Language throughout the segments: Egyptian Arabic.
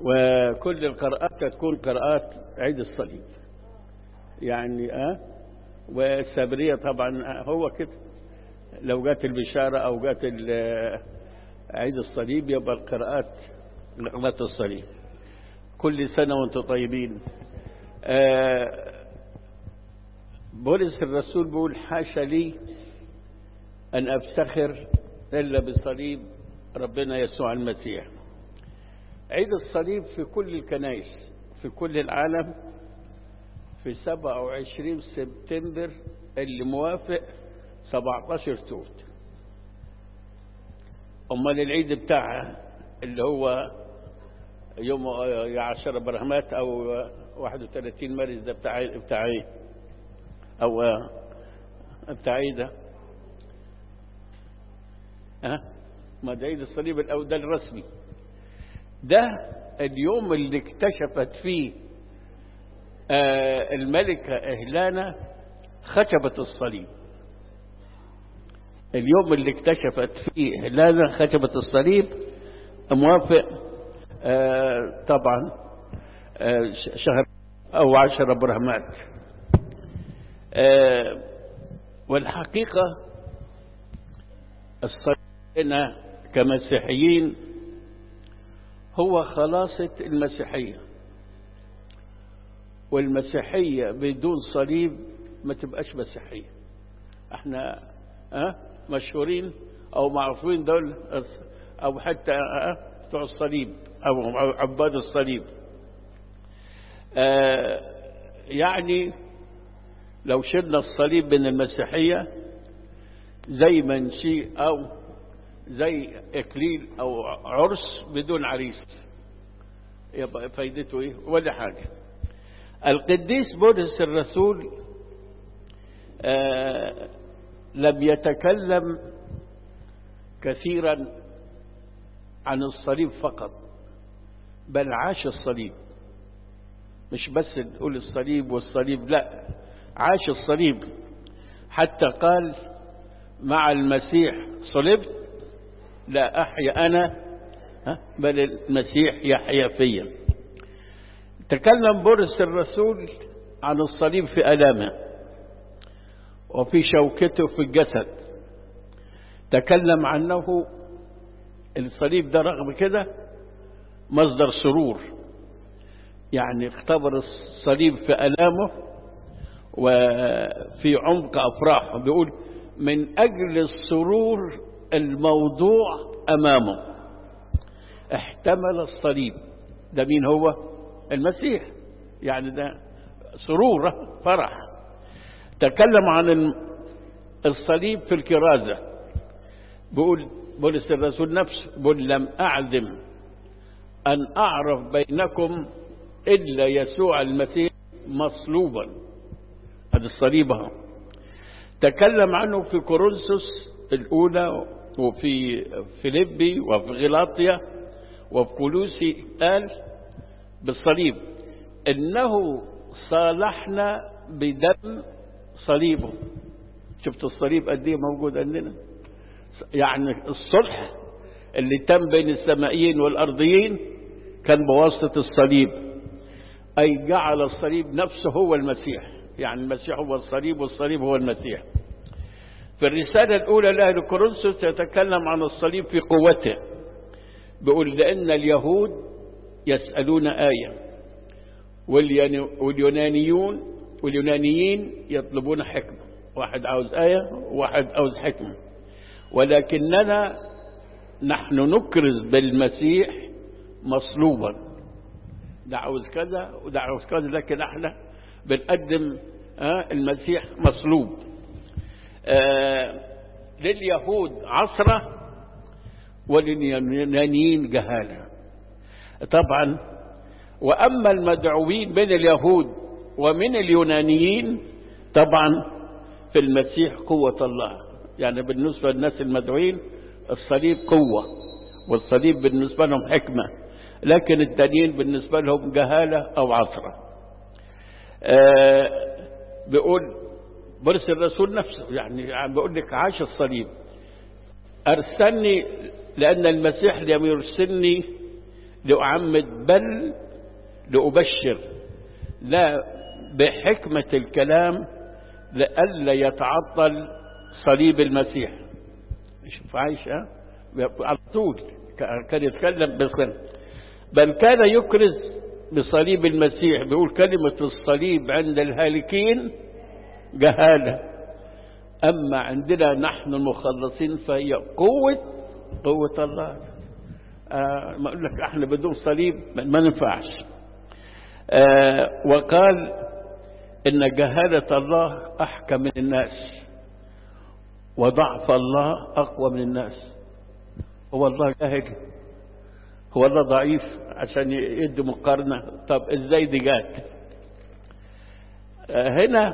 وكل القراءات تكون قراءات عيد الصليب يعني اه والسابرية طبعا هو كده لو جات البشارة أو جات عيد الصليب يبقى القراءات نغمة الصليب كل سنة وانتم طيبين آه بولس الرسول بيقول حاشا لي أن أفتخر إلا بصليب ربنا يسوع المسيح عيد الصليب في كل الكنائس في كل العالم في 27 سبتمبر اللي موافق 17 توت امال العيد بتاعها اللي هو يوم 10 برهمات او 31 مارس ده بتاع بتاع ايه او بتاع ايه ده ها ما ده عيد الصليب او ده الرسمي ده اليوم اللي اكتشفت فيه آه الملكة إهلانا خشبة الصليب اليوم اللي اكتشفت فيه إهلانا خشبة الصليب موافق آه طبعا آه شهر أو عشر برهمات والحقيقة الصليب كمسيحيين هو خلاصة المسيحية والمسيحية بدون صليب ما تبقاش مسيحية احنا اه مشهورين او معروفين دول او حتى اه بتوع الصليب او عباد الصليب اه يعني لو شلنا الصليب من المسيحية زي منشي او زي اكليل او عرس بدون عريس يبقى فايدته ايه ولا حاجه القديس بولس الرسول آه لم يتكلم كثيرا عن الصليب فقط بل عاش الصليب مش بس نقول الصليب والصليب لا عاش الصليب حتى قال مع المسيح صلبت لا أحيا أنا بل المسيح يحيا فيا تكلم بولس الرسول عن الصليب في ألامه وفي شوكته في الجسد تكلم عنه الصليب ده رغم كده مصدر سرور يعني اختبر الصليب في ألامه وفي عمق أفراحه بيقول من أجل السرور الموضوع أمامه احتمل الصليب ده مين هو المسيح يعني ده سرور فرح تكلم عن الصليب في الكرازة بيقول بولس الرسول نفسه بيقول لم أعزم أن أعرف بينكم إلا يسوع المسيح مصلوبا هذا الصليب اهو تكلم عنه في كورنثوس الأولى وفي فيليبي وفي غلاطيا وفي كولوسي قال بالصليب إنه صالحنا بدم صليبه شفت الصليب قد ايه موجود عندنا يعني الصلح اللي تم بين السمائيين والأرضيين كان بواسطة الصليب أي جعل الصليب نفسه هو المسيح يعني المسيح هو الصليب والصليب هو المسيح في الرسالة الأولى لأهل كورنثوس يتكلم عن الصليب في قوته بيقول لأن اليهود يسألون آية واليونانيون واليونانيين يطلبون حكمة واحد عاوز آية وواحد عاوز حكمة ولكننا نحن نكرز بالمسيح مصلوبا ده عاوز كذا وده عاوز كذا لكن احنا بنقدم آه المسيح مصلوب آه لليهود عصرة ولليونانيين جهالة طبعا وأما المدعوين من اليهود ومن اليونانيين طبعا في المسيح قوة الله يعني بالنسبة للناس المدعوين الصليب قوة والصليب بالنسبة لهم حكمة لكن التانيين بالنسبة لهم جهالة أو عصرة آه بيقول بولس الرسول نفسه يعني بيقول لك عاش الصليب أرسلني لأن المسيح لم يرسلني لأعمد بل لأبشر لا بحكمة الكلام لئلا يتعطل صليب المسيح شوف عايش ها على طول كان يتكلم بس بل كان يكرز بصليب المسيح بيقول كلمة الصليب عند الهالكين جهالة أما عندنا نحن المخلصين فهي قوة قوة الله آه ما أقول لك احنا بدون صليب ما ننفعش آه وقال إن جهالة الله أحكم من الناس وضعف الله أقوى من الناس هو الله جاهل هو الله ضعيف عشان يدي مقارنة طب ازاي دي جات آه هنا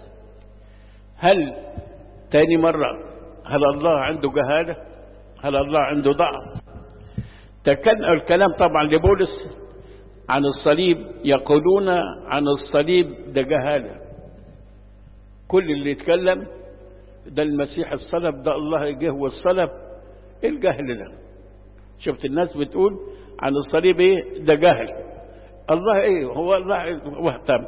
هل تاني مرة هل الله عنده جهالة هل الله عنده ضعف تكلم الكلام طبعا لبولس عن الصليب يقولون عن الصليب ده جهالة كل اللي يتكلم ده المسيح الصلب ده الله جه والصلب ايه الجهل ده شفت الناس بتقول عن الصليب ايه ده جهل الله ايه هو الله واهتم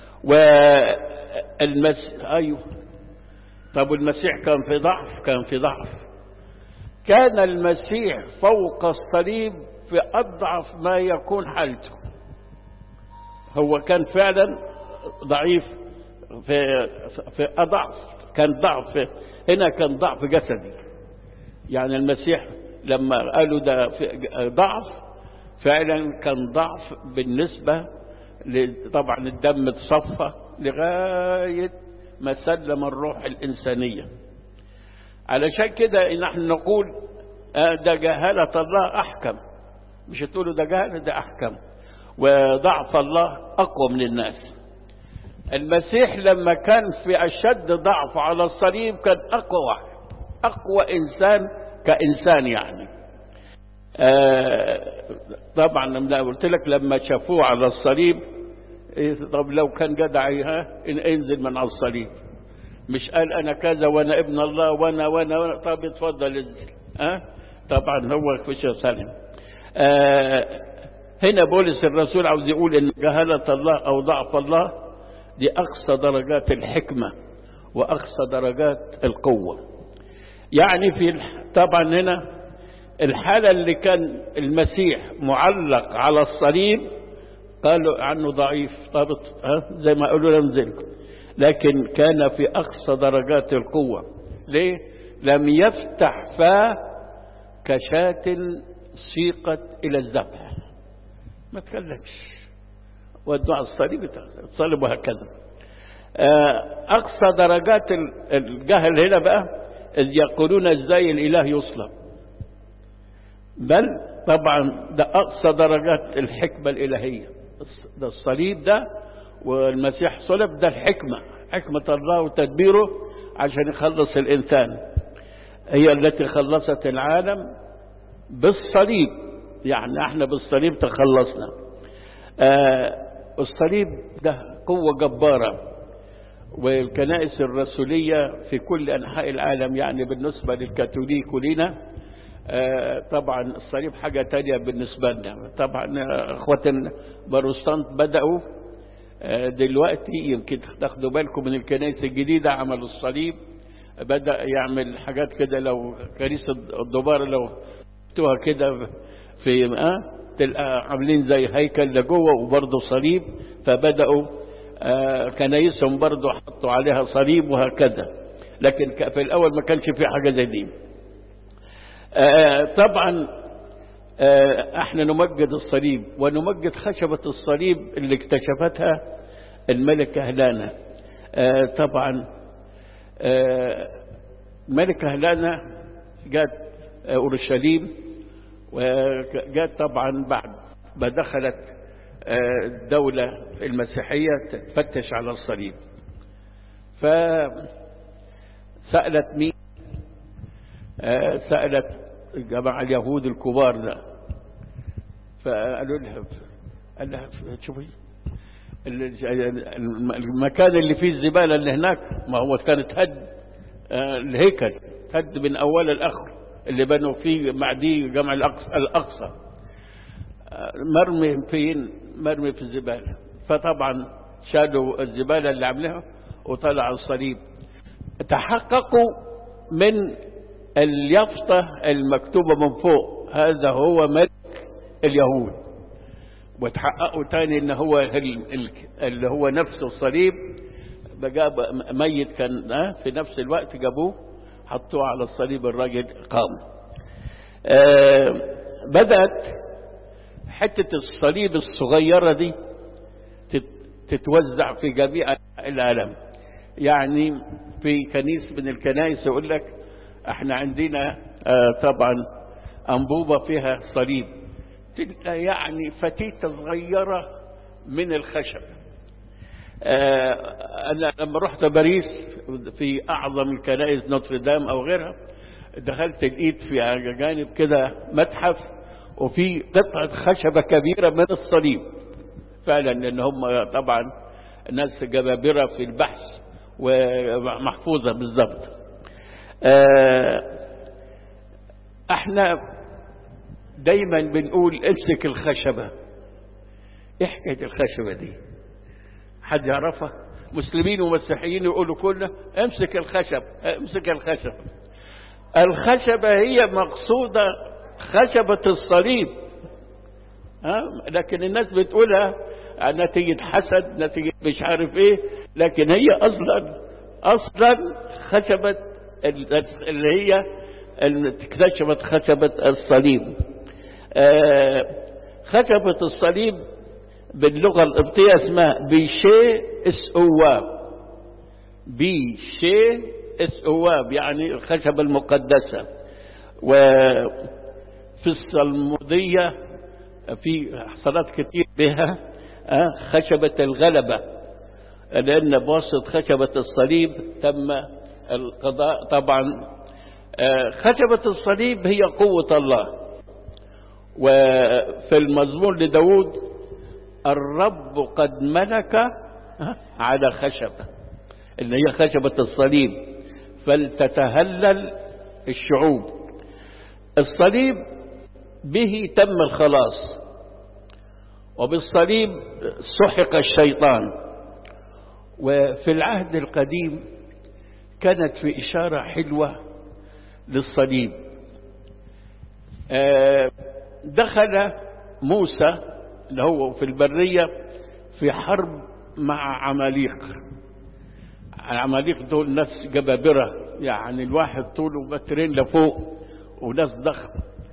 والمسيح ايوه طب المسيح كان في ضعف كان في ضعف كان المسيح فوق الصليب في اضعف ما يكون حالته هو كان فعلا ضعيف في في اضعف كان ضعف هنا كان ضعف جسدي يعني المسيح لما قالوا ده ضعف فعلا كان ضعف بالنسبة طبعا الدم اتصفى لغاية ما سلم الروح الإنسانية علشان كده نحن نقول ده جهالة الله أحكم مش تقولوا ده جهالة ده أحكم وضعف الله أقوى من الناس المسيح لما كان في أشد ضعف على الصليب كان أقوى واحد أقوى إنسان كإنسان يعني آه طبعا لما قلت لك لما شافوه على الصليب إيه طب لو كان جدع ها انزل من على الصليب مش قال انا كذا وانا ابن الله وانا وانا, وأنا طب اتفضل انزل ها طبعا هو في شيء سالم آه هنا بولس الرسول عاوز يقول ان جهالة الله او ضعف الله دي اقصى درجات الحكمة واقصى درجات القوة يعني في طبعا هنا الحالة اللي كان المسيح معلق على الصليب قالوا عنه ضعيف طابط زي ما قالوا ننزل لكن كان في أقصى درجات القوة ليه لم يفتح فاه كشاة سيقت إلى الذبح ما تكلمش ودوا على الصليب الصليب وهكذا أقصى درجات الجهل هنا بقى إذ يقولون ازاي الإله يصلب بل طبعا ده أقصى درجات الحكمة الإلهية ده الصليب ده والمسيح صلب ده الحكمة حكمة الله وتدبيره عشان يخلص الإنسان هي التي خلصت العالم بالصليب يعني احنا بالصليب تخلصنا آه الصليب ده قوة جبارة والكنائس الرسولية في كل أنحاء العالم يعني بالنسبة للكاثوليك ولينا آه طبعا الصليب حاجة تانية بالنسبة لنا طبعا اخوة البروستانت بدأوا آه دلوقتي يمكن تاخدوا بالكم من الكنائس الجديدة عملوا الصليب بدأ يعمل حاجات كده لو كنيسة الدبار لو شفتوها كده في آه تلقى عاملين زي هيكل لجوه وبرضه صليب فبدأوا آه كنايسهم برضه حطوا عليها صليب وهكذا لكن في الأول ما كانش في حاجة زي دي آه طبعا آه احنا نمجد الصليب ونمجد خشبة الصليب اللي اكتشفتها الملكة هلانا آه طبعا الملكة هلانا جات أورشليم وجات طبعا بعد ما دخلت الدولة المسيحية تفتش على الصليب فسألت مين سألت جماعة اليهود الكبار ده فقالوا لها قال لها شوفي المكان اللي فيه الزبالة اللي هناك ما هو كانت هد الهيكل هد من أول الآخر اللي بنوا فيه معدي جمع الأقصى, الأقصى. مرمي فين مرمي في الزبالة فطبعا شالوا الزبالة اللي عملها وطلع الصليب تحققوا من اليافطة المكتوبة من فوق هذا هو ملك اليهود وتحققوا تاني ان هو اللي هو نفس الصليب جاب ميت كان في نفس الوقت جابوه حطوه على الصليب الراجل قام آه بدأت حتة الصليب الصغيرة دي تتوزع في جميع العالم يعني في كنيس من الكنائس يقول لك احنا عندنا آه طبعا أنبوبة فيها صليب تلقى يعني فتيتة صغيرة من الخشب آه أنا لما رحت باريس في أعظم الكنائس نوتردام أو غيرها دخلت لقيت في جانب كده متحف وفي قطعة خشبة كبيرة من الصليب فعلا ان هم طبعا ناس جبابرة في البحث ومحفوظة بالضبط احنا دايما بنقول امسك الخشبة ايه حكاية الخشبة دي حد يعرفها مسلمين ومسيحيين يقولوا كله امسك الخشب امسك الخشب الخشبة هي مقصودة خشبة الصليب ها لكن الناس بتقولها نتيجة حسد نتيجة مش عارف ايه لكن هي اصلا اصلا خشبة اللي هي اكتشفت خشبة الصليب آه خشبة الصليب باللغة القبطية اسمها بيشي اسواب بيشي اسواب يعني الخشبة المقدسة وفي الصلمودية في صلاة كتير بها خشبة الغلبة لأن بواسطة خشبة الصليب تم القضاء طبعا خشبة الصليب هي قوة الله وفي المزمور لداود الرب قد ملك على خشبة اللي هي خشبة الصليب فلتتهلل الشعوب الصليب به تم الخلاص وبالصليب سحق الشيطان وفي العهد القديم كانت في إشارة حلوة للصليب دخل موسى اللي هو في البرية في حرب مع عماليق العماليق دول ناس جبابرة يعني الواحد طوله مترين لفوق وناس ضخم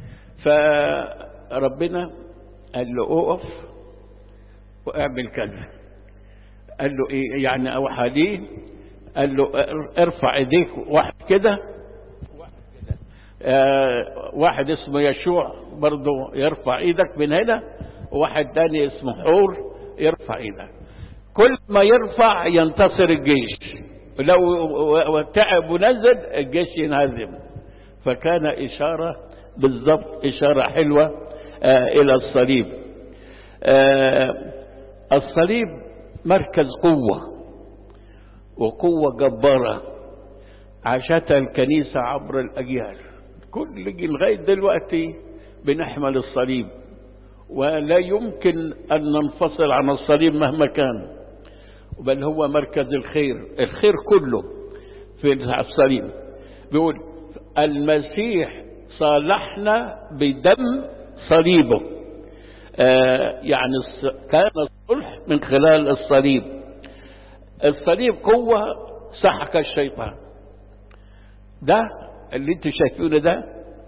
فربنا قال له اقف واعمل كذا قال له ايه يعني اوحى ليه قال له ارفع ايديك واحد كده واحد كده آه واحد اسمه يشوع برضه يرفع ايدك من هنا وواحد تاني اسمه حور يرفع ايدك كل ما يرفع ينتصر الجيش لو تعب ونزل الجيش ينهزم فكان إشارة بالضبط إشارة حلوة آه إلى الصليب آه الصليب مركز قوة وقوة جبارة عاشتها الكنيسة عبر الأجيال كل لغاية دلوقتي بنحمل الصليب ولا يمكن أن ننفصل عن الصليب مهما كان بل هو مركز الخير الخير كله في الصليب بيقول المسيح صالحنا بدم صليبه آه يعني كان الصلح من خلال الصليب الصليب قوة سحق الشيطان ده اللي انتوا شايفينه ده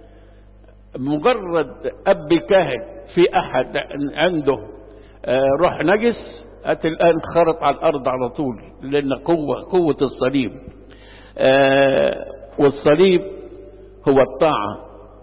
مجرد اب كاهن في احد عنده آه روح نجس الآن خرط على الأرض على طول لأن قوة قوة الصليب آه والصليب هو الطاعة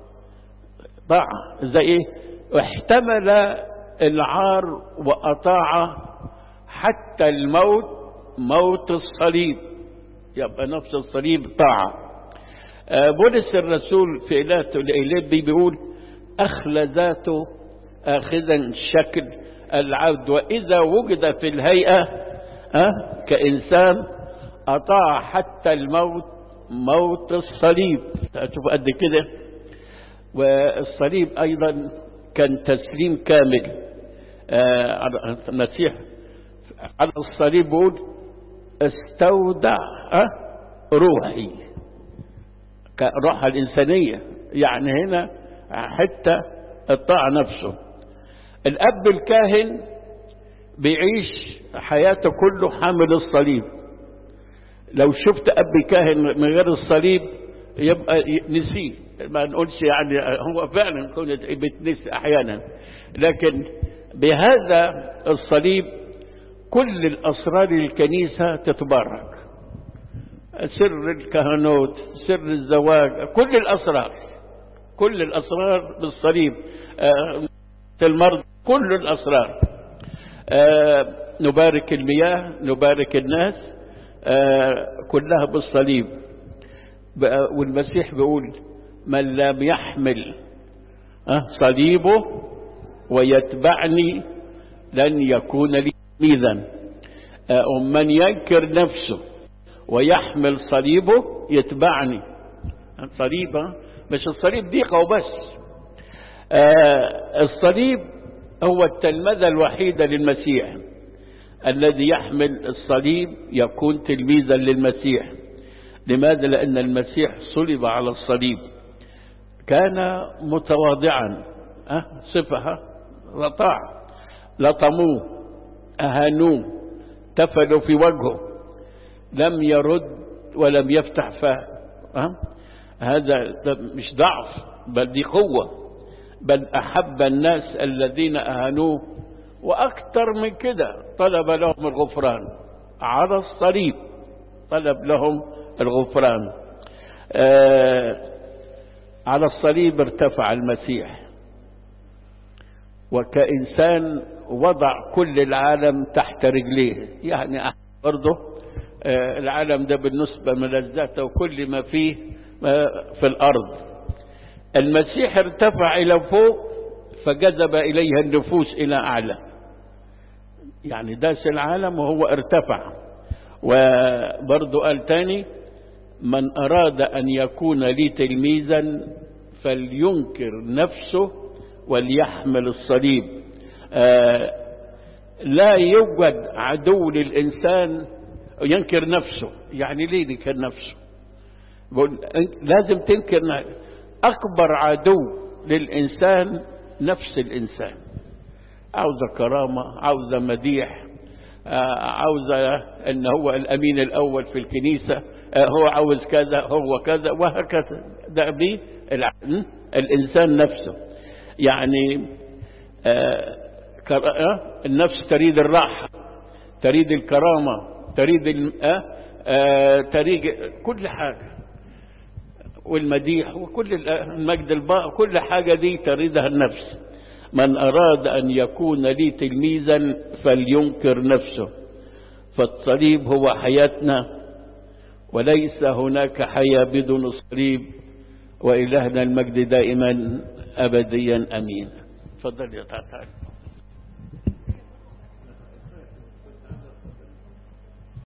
طاعة زي إيه احتمل العار وأطاع حتى الموت موت الصليب يبقى نفس الصليب طاعة آه بولس الرسول في إلاته لإيليبي بيقول أخلى ذاته آخذا شكل العبد وإذا وجد في الهيئة أه كإنسان أطاع حتى الموت موت الصليب شوف قد كده والصليب أيضا كان تسليم كامل المسيح على الصليب بيقول استودع روحي روحها الإنسانية يعني هنا حتى الطاعة نفسه الأب الكاهن بيعيش حياته كله حامل الصليب لو شفت أب كاهن من غير الصليب يبقى نسيه ما نقولش يعني هو فعلا بتنسي أحيانا لكن بهذا الصليب كل الأسرار الكنيسة تتبرك سر الكهنوت سر الزواج كل الأسرار كل الأسرار بالصليب المرض كل الأسرار نبارك المياه نبارك الناس كلها بالصليب والمسيح بيقول من لم يحمل صليبه ويتبعني لن يكون لي تلميذا ومن ينكر نفسه ويحمل صليبه يتبعني صليبه مش الصليب ضيقه وبس الصليب هو التلمذة الوحيدة للمسيح الذي يحمل الصليب يكون تلميذا للمسيح لماذا لأن المسيح صلب على الصليب كان متواضعا أه؟ صفها رطاع لطموه أهانوه تفلوا في وجهه لم يرد ولم يفتح فاه أه؟ هذا مش ضعف بل دي قوة بل أحب الناس الذين أهانوه وأكثر من كده طلب لهم الغفران على الصليب طلب لهم الغفران آه على الصليب ارتفع المسيح وكإنسان وضع كل العالم تحت رجليه يعني برضه آه العالم ده بالنسبة ملذاته وكل ما فيه في الأرض المسيح ارتفع إلى فوق فجذب إليها النفوس إلى أعلى يعني داس العالم وهو ارتفع وبرضه قال تاني من أراد أن يكون لي تلميذا فلينكر نفسه وليحمل الصليب آه لا يوجد عدو للإنسان ينكر نفسه يعني ليه ينكر نفسه لازم تنكر أكبر عدو للإنسان نفس الإنسان عاوزة كرامة عاوزة مديح عاوزة أن هو الأمين الأول في الكنيسة هو عاوز كذا هو كذا وهكذا ده بيه الإنسان نفسه يعني النفس تريد الراحة تريد الكرامة تريد تريد كل حاجة والمديح وكل المجد الباء كل حاجة دي تريدها النفس من أراد أن يكون لي تلميذا فلينكر نفسه فالصليب هو حياتنا وليس هناك حياة بدون الصليب وإلهنا المجد دائما أبديا أمين تفضل يا تعالى